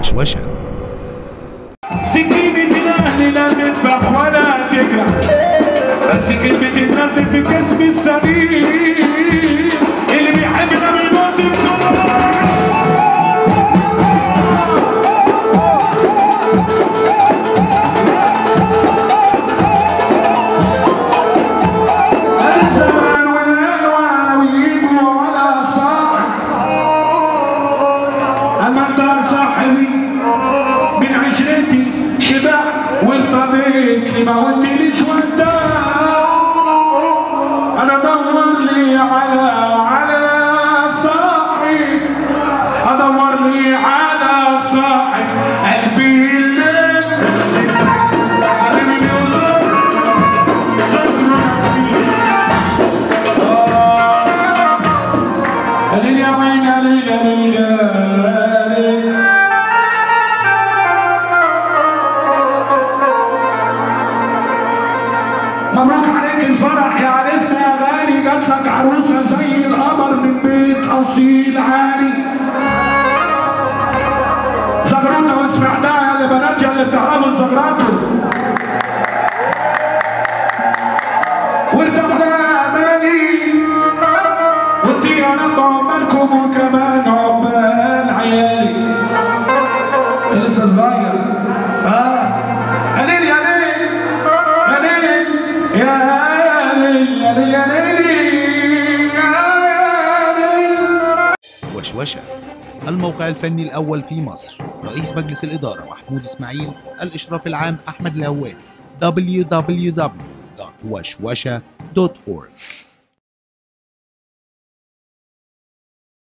وشوشة سكينة الأهل لا تذبح ولا تجرح بس كلمة النبي في جسم السليم اللي بيحبنا بيموت بسرعة الزمان والألوان ويجوا على صاحب أما أنت صاحبي من عشرتي شبع وارتضيت لي ما قلتليش وداع انا ادور لي على على صاحب ادور لي على صاحب قلبي الليل قلبي بيوصل فاكره نفسي قليل يا عين قليل قليل قليل مبروك عليك الفرح يا عريسنا يا غالي جات لك عروسه زي القمر من بيت اصيل عالي زغرطه وسمعتها يا بنات يا اللي بتعرفوا تزغرطوا وارتاح لامالي وانت يا رب عقبالكم وكمان عقبال عيالي انت لسه صغير اه قليل يا ليل يا ليل يا ليل يا ليل يا ليل يا ليل وشوشة الموقع الفني الأول في مصر رئيس مجلس الإدارة محمود إسماعيل الإشراف العام أحمد الهوادي www.وشوشة.org